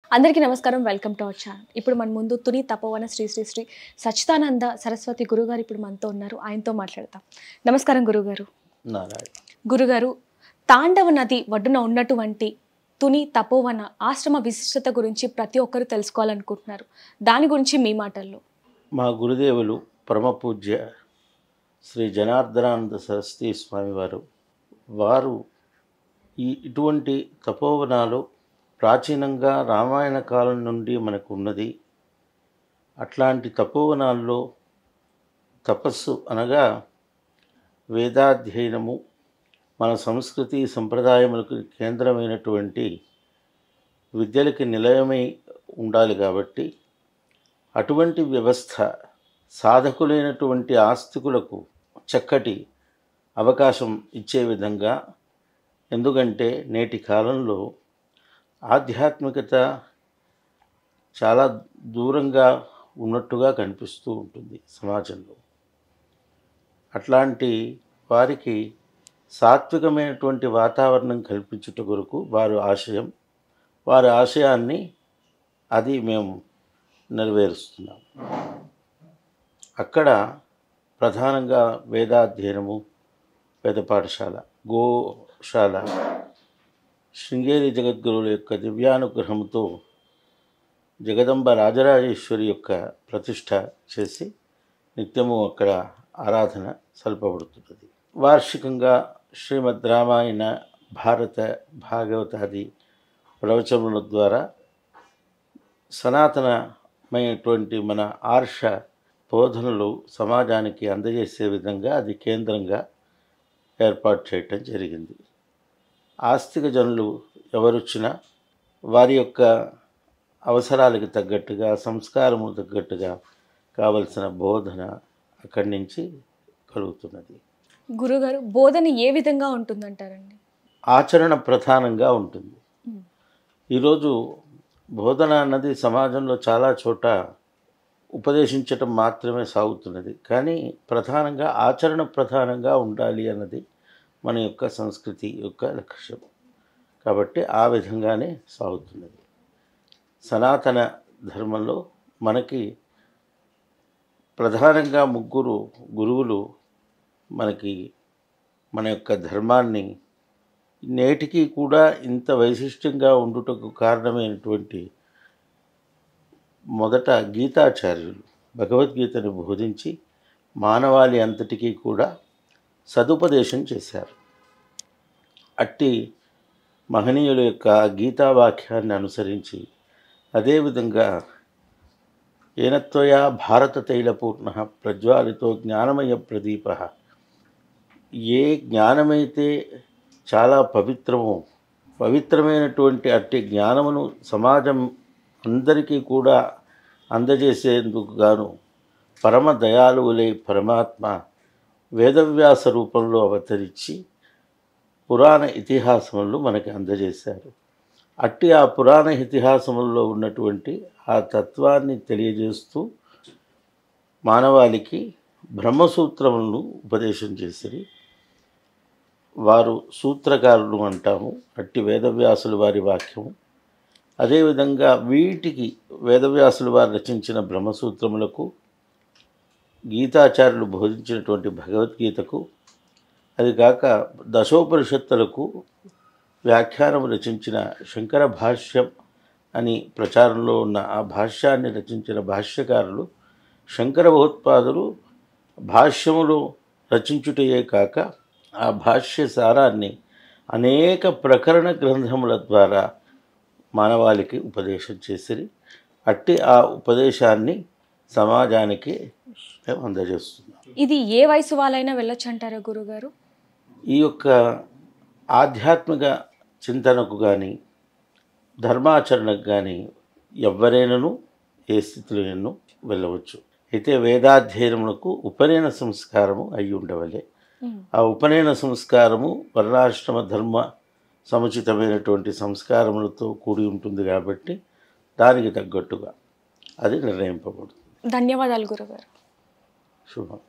అందరికీ నమస్కారం welcome to our channel ఇప్పుడు మన ముందు తుని తపోవన శ్రీ శ్రీ శ్రీ సచ్చిదానంద సరస్వతి గురుగారు ఇప్పుడు మనతో ఉన్నారు ఆయనతో మాట్లాడతాం నమస్కారం గురుగారు నారాయణ గురుగారు తాండవ నది ఒడ్డున ఉన్నటువంటి తుని తపోవన ఆశ్రమ విశిష్టత గురించి ప్రతి ఒక్కరు తెలుసుకోవాలనుకుంటున్నారు దాని గురించి మీ మాటల్లో మా గురుదేవులు పరమపూజ్య శ్రీ జనార్దనానంద సరస్వతి స్వామివారు వారు ఈ ఇటువంటి తపోవనాలు ప్రాచీనంగా రామాయణ కాలం నుండి మనకు ఉన్నది అట్లాంటి తపోవనాల్లో తపస్సు అనగా వేదాధ్యయనము మన సంస్కృతి సంప్రదాయములకు కేంద్రమైనటువంటి విద్యలకి నిలయమై ఉండాలి కాబట్టి అటువంటి వ్యవస్థ సాధకులైనటువంటి ఆస్తికులకు చక్కటి అవకాశం ఇచ్చే విధంగా ఎందుకంటే నేటి కాలంలో ఆధ్యాత్మికత చాలా దూరంగా ఉన్నట్టుగా కనిపిస్తూ ఉంటుంది సమాజంలో అట్లాంటి వారికి సాత్వికమైనటువంటి వాతావరణం కల్పించుట కొరకు వారు ఆశయం వారి ఆశయాన్ని అది మేము నెరవేరుస్తున్నాం అక్కడ ప్రధానంగా వేదాధ్యయనము వేద పాఠశాల గోశాల శృంగేరి జగద్గురువుల యొక్క దివ్యానుగ్రహంతో జగదంబ రాజరాజేశ్వరి యొక్క ప్రతిష్ట చేసి నిత్యము అక్కడ ఆరాధన సల్పబడుతున్నది వార్షికంగా శ్రీమద్ రామాయణ భారత భాగవతాది ప్రవచనముల ద్వారా సనాతనమైనటువంటి మన ఆర్ష బోధనలు సమాజానికి అందజేసే విధంగా అది కేంద్రంగా ఏర్పాటు చేయటం జరిగింది ఆస్తిక జనులు ఎవరొచ్చినా వారి యొక్క అవసరాలకు తగ్గట్టుగా సంస్కారము తగ్గట్టుగా కావలసిన బోధన అక్కడి నుంచి కలుగుతున్నది గురుగారు బోధన ఏ విధంగా ఉంటుందంటారండి ఆచరణ ప్రధానంగా ఉంటుంది మ్మ్. ఈరోజు బోధన అన్నది సమాజంలో చాలా చోట ఉపదేశించటం మాత్రమే సాగుతున్నది కానీ ప్రధానంగా ఆచరణ ప్రధానంగా ఉండాలి అన్నది మన యొక్క సంస్కృతి యొక్క లక్ష్యం కాబట్టి ఆ విధంగానే సాగుతున్నది సనాతన ధర్మంలో మనకి ప్రధానంగా ముగ్గురు గురువులు మనకి మన యొక్క ధర్మాన్ని నేటికి కూడా ఇంత వైశిష్ట్యంగా ఉండుటకు కారణమైనటువంటి మొదట గీతాచార్యులు భగవద్గీతను బోధించి మానవాళి అంతటికీ కూడా సదుపదేశం చేశారు అట్టి మహనీయుల యొక్క గీతా వాక్యాన్ని అనుసరించి అదేవిధంగా ఏనత్వయా భారత తైలపూర్ణ ప్రజ్వాలితో జ్ఞానమయ ప్రదీప ఏ జ్ఞానమైతే చాలా పవిత్రము పవిత్రమైనటువంటి అట్టి జ్ఞానమును సమాజం అందరికీ కూడా అందజేసేందుకు గాను పరమ దయాళువులై పరమాత్మ వేదవ్యాస రూపంలో అవతరించి పురాణ ఇతిహాసములు మనకి అందజేశారు అట్టి ఆ పురాణ ఇతిహాసముల్లో ఉన్నటువంటి ఆ తత్వాన్ని తెలియజేస్తూ మానవాళికి బ్రహ్మసూత్రములను ఉపదేశం చేసిరి వారు సూత్రకారులు అంటాము అట్టి వేదవ్యాసులు వారి వాక్యము అదేవిధంగా వీటికి వేదవ్యాసులు వారు రచించిన బ్రహ్మసూత్రములకు గీతాచార్యులు బోధించినటువంటి భగవద్గీతకు అది కాక దశోపనిషత్తులకు వ్యాఖ్యానం రచించిన శంకర భాష్యం అని ప్రచారంలో ఉన్న ఆ భాష్యాన్ని రచించిన భాష్యకారులు శంకర భగవత్పాదులు భాష్యములు రచించుటయే కాక ఆ భాష్య సారాన్ని అనేక ప్రకరణ గ్రంథముల ద్వారా మానవాళికి ఉపదేశం చేసిరి అట్టి ఆ ఉపదేశాన్ని సమాజానికి మేము అందజేస్తున్నాం ఇది ఏ వయసు వాళ్ళైనా వెళ్ళొచ్చు అంటారా గురుగారు ఈ యొక్క ఆధ్యాత్మిక చింతనకు కానీ ధర్మాచరణకు కానీ ఎవరైనాను ఏ స్థితిలోనూ వెళ్ళవచ్చు అయితే వేదాధ్యయనములకు ఉపనయన సంస్కారము అయి ఉండవలే మ్మ్. ఆ ఉపనయన సంస్కారము వర్ణాశ్రమ ధర్మ సముచితమైనటువంటి సంస్కారములతో కూడి ఉంటుంది కాబట్టి దానికి తగ్గట్టుగా అది నిర్ణయింపబడుతుంది ధన్యవాదాలు గురుగారు శుభం